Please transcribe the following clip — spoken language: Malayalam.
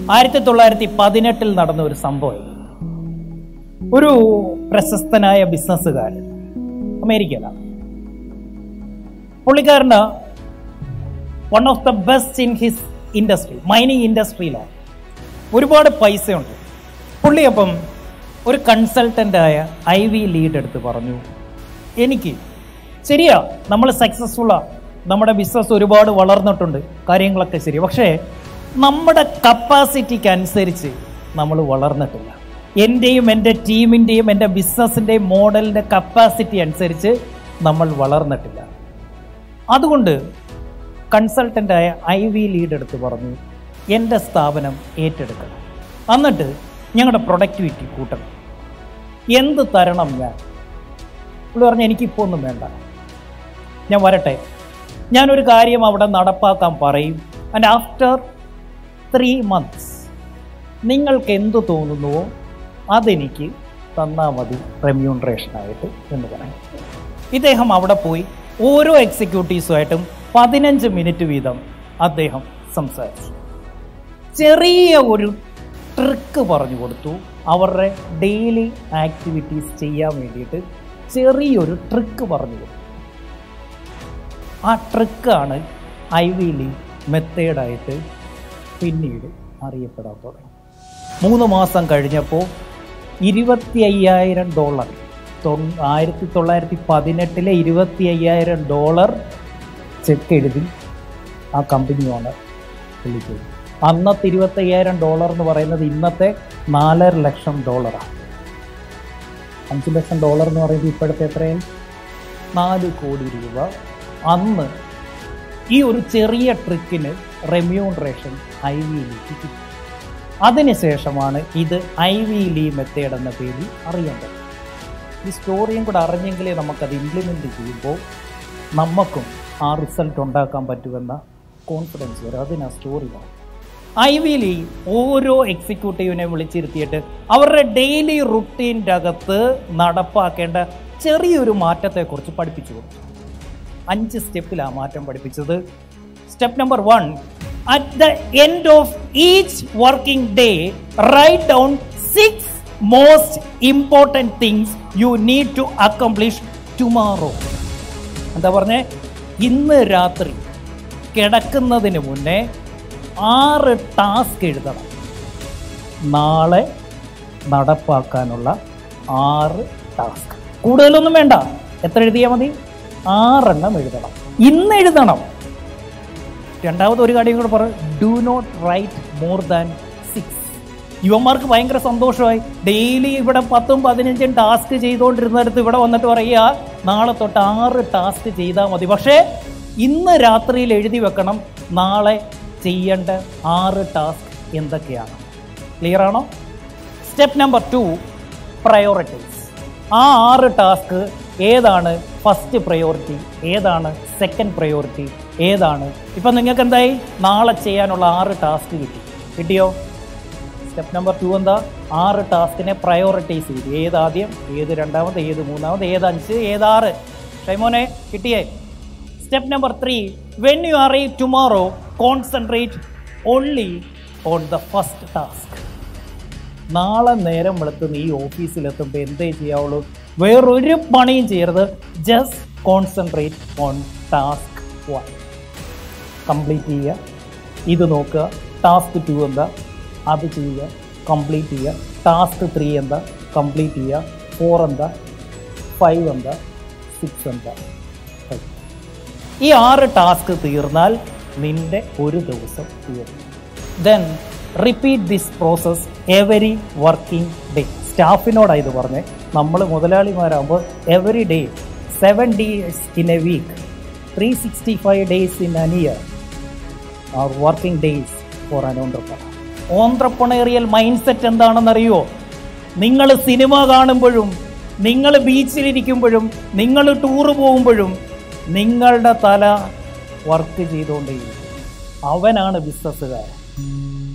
ആയിരത്തി തൊള്ളായിരത്തി പതിനെട്ടിൽ നടന്ന ഒരു സംഭവം ഒരു പ്രശസ്തനായ ബിസിനസ്സുകാരൻ അമേരിക്കയിലാണ് പുള്ളിക്കാരന് one of the best in his industry mining ഇൻഡസ്ട്രിയിലാണ് ഒരുപാട് പൈസയുണ്ട് പുള്ളി അപ്പം ഒരു കൺസൾട്ടൻ്റായ ഐ വി ലീഡ് എടുത്ത് പറഞ്ഞു എനിക്ക് ശരിയാ നമ്മൾ സക്സസ്ഫുള്ളാണ് നമ്മുടെ ബിസിനസ് ഒരുപാട് വളർന്നിട്ടുണ്ട് കാര്യങ്ങളൊക്കെ ശരി പക്ഷേ നമ്മുടെ കപ്പാസിറ്റിക്ക് അനുസരിച്ച് നമ്മൾ വളർന്നിട്ടില്ല എൻ്റെയും എൻ്റെ ടീമിൻ്റെയും എൻ്റെ ബിസിനസ്സിൻ്റെയും മോഡലിൻ്റെ കപ്പാസിറ്റി അനുസരിച്ച് നമ്മൾ വളർന്നിട്ടില്ല അതുകൊണ്ട് കൺസൾട്ടൻ്റായ ഐ വി ലീഡ് എടുത്ത് പറഞ്ഞു എൻ്റെ സ്ഥാപനം ഏറ്റെടുക്കണം എന്നിട്ട് ഞങ്ങളുടെ പ്രൊഡക്ടിവിറ്റി കൂട്ടണം എന്ത് തരണം ഞാൻ പുള്ളി പറഞ്ഞു എനിക്കിപ്പോൾ ഒന്നും വേണ്ട ഞാൻ വരട്ടെ ഞാനൊരു കാര്യം അവിടെ നടപ്പാക്കാൻ പറയും ആൻഡ് ആഫ്റ്റർ ത്രീ മന്ത്സ് നിങ്ങൾക്ക് എന്ത് തോന്നുന്നുവോ അതെനിക്ക് തന്നാൽ മതി റെമ്യൂണറേഷനായിട്ട് എന്ന് പറയും ഇദ്ദേഹം അവിടെ പോയി ഓരോ എക്സിക്യൂട്ടീവ്സുമായിട്ടും പതിനഞ്ച് മിനിറ്റ് വീതം അദ്ദേഹം സംസാരിച്ചു ചെറിയ ഒരു ട്രിക്ക് പറഞ്ഞു കൊടുത്തു അവരുടെ ഡെയിലി ആക്ടിവിറ്റീസ് ചെയ്യാൻ വേണ്ടിയിട്ട് ചെറിയൊരു ട്രിക്ക് പറഞ്ഞു കൊടുത്തു ആ ട്രിക്കാണ് ഐ വി ലി മെത്തേഡായിട്ട് പിന്നീട് അറിയപ്പെടാൻ തുടങ്ങി മൂന്ന് മാസം കഴിഞ്ഞപ്പോൾ ഇരുപത്തി അയ്യായിരം ഡോളർ ആയിരത്തി തൊള്ളായിരത്തി പതിനെട്ടിലെ ഇരുപത്തി അയ്യായിരം ഡോളർ ചെക്ക് എഴുതി ആ കമ്പനി ഓണർ വിളിച്ചത് അന്നത്തെ ഇരുപത്തി അയ്യായിരം ഡോളർ എന്ന് പറയുന്നത് ഇന്നത്തെ നാലര ലക്ഷം ഡോളറാണ് അഞ്ച് ലക്ഷം ഡോളർ എന്ന് പറയുമ്പോൾ ഇപ്പോഴത്തെ എത്രയും നാല് കോടി രൂപ അന്ന് ഈ ഒരു ചെറിയ ട്രിക്കിന് റെമ്യൂണറേഷൻ ഐ വി ലിക്ക് കിട്ടി അതിനുശേഷമാണ് ഇത് ഐ വി ലി മെത്തേഡ് എന്ന പേരിൽ അറിയേണ്ടത് ഈ സ്റ്റോറിയും കൂടെ അറിഞ്ഞെങ്കിലേ നമുക്കത് ഇംപ്ലിമെൻ്റ് ചെയ്യുമ്പോൾ നമുക്കും ആ റിസൾട്ട് ഉണ്ടാക്കാൻ പറ്റുമെന്ന കോൺഫിഡൻസ് വരും അതിനാ സ്റ്റോറി വേണം ഐ വിയിൽ ഓരോ എക്സിക്യൂട്ടീവിനെ വിളിച്ചിരുത്തിയിട്ട് അവരുടെ ഡെയിലി റുട്ടീൻ്റെ അകത്ത് നടപ്പാക്കേണ്ട ചെറിയൊരു മാറ്റത്തെക്കുറിച്ച് പഠിപ്പിച്ചു കൊടുത്തു അഞ്ച് സ്റ്റെപ്പിലാണ് മാറ്റം പഠിപ്പിച്ചത് step number one at the end of each working day write down six most important things you need to accomplish tomorrow എന്താ പറഞ്ഞേ ഇന്ന് രാത്രി കിടക്കുന്നതിന് മുന്നേ ആറ് ടാസ്ക് എഴുതണം നാളെ നടപ്പാക്കാനുള്ള ആറ് ടാസ്ക് കൂടുതലൊന്നും വേണ്ട എത്ര എഴുതിയാൽ മതി ആറെണ്ണം എഴുതണം ഇന്ന് എഴുതണം രണ്ടാമത് ഒരു കാര്യം കൂടെ പറ do not write more than six യുവന്മാർക്ക് ഭയങ്കര സന്തോഷമായി ഡെയിലി ഇവിടെ പത്തും പതിനഞ്ചും ടാസ്ക് ചെയ്തുകൊണ്ടിരുന്നിടത്ത് ഇവിടെ വന്നിട്ട് പറയുക നാളെ തൊട്ട് ആറ് ടാസ്ക് ചെയ്താൽ മതി പക്ഷേ ഇന്ന് രാത്രിയിൽ എഴുതി വെക്കണം നാളെ ചെയ്യേണ്ട ആറ് ടാസ്ക് എന്തൊക്കെയാണ് ക്ലിയർ ആണോ സ്റ്റെപ്പ് നമ്പർ ടു പ്രയോറിറ്റീസ് ആ ആറ് ടാസ്ക് ഏതാണ് ഫസ്റ്റ് പ്രയോറിറ്റി ഏതാണ് സെക്കൻഡ് പ്രയോറിറ്റി ഏതാണ് ഇപ്പം നിങ്ങൾക്ക് എന്തായി നാളെ ചെയ്യാനുള്ള ആറ് ടാസ്ക് കിട്ടി കിട്ടിയോ സ്റ്റെപ്പ് നമ്പർ ടു എന്താ ആറ് ടാസ്കിനെ പ്രയോറിറ്റൈസ് ചെയ്തു ഏതാദ്യം ഏത് രണ്ടാമത് ഏത് മൂന്നാമത് ഏത് അഞ്ച് ഏതാറ് ഷൈമോനെ കിട്ടിയേ step number three when you arrive tomorrow concentrate only on the first task നാളെ നേരം വെളുത്ത് നീ ഓഫീസിലെത്തുമ്പോൾ എന്തേ ചെയ്യാവുള്ളൂ വേറൊരു പണിയും ചെയ്യരുത് just concentrate on task one complete ചെയ്യുക ഇത് നോക്കുക ടാസ്ക് ടു എന്താ അത് ചെയ്യുക കംപ്ലീറ്റ് ചെയ്യുക ടാസ്ക് ത്രീ എന്താ കംപ്ലീറ്റ് ചെയ്യുക ഫോർ എന്താ ഫൈവ് എന്താ സിക്സ് എന്താ five. ഈ ആറ് ടാസ്ക് തീർന്നാൽ നിന്റെ ഒരു ദിവസം തീർന്നു then repeat this process every working day സ്റ്റാഫിനോടാണ് ഇത് പറഞ്ഞ് നമ്മൾ മുതലാളിമാരാകുമ്പോൾ every day seven days in a week three sixty five days in an year are working days for an entrepreneur entrepreneurial mind set എന്താണെന്നറിയോ നിങ്ങൾ സിനിമ കാണുമ്പോഴും നിങ്ങൾ ബീച്ചിലിരിക്കുമ്പോഴും നിങ്ങൾ ടൂറ് പോകുമ്പോഴും നിങ്ങളുടെ തല വർക്ക് ചെയ്തുകൊണ്ടേയിരിക്കും അവനാണ് ബിസിനസ്സുകാരൻ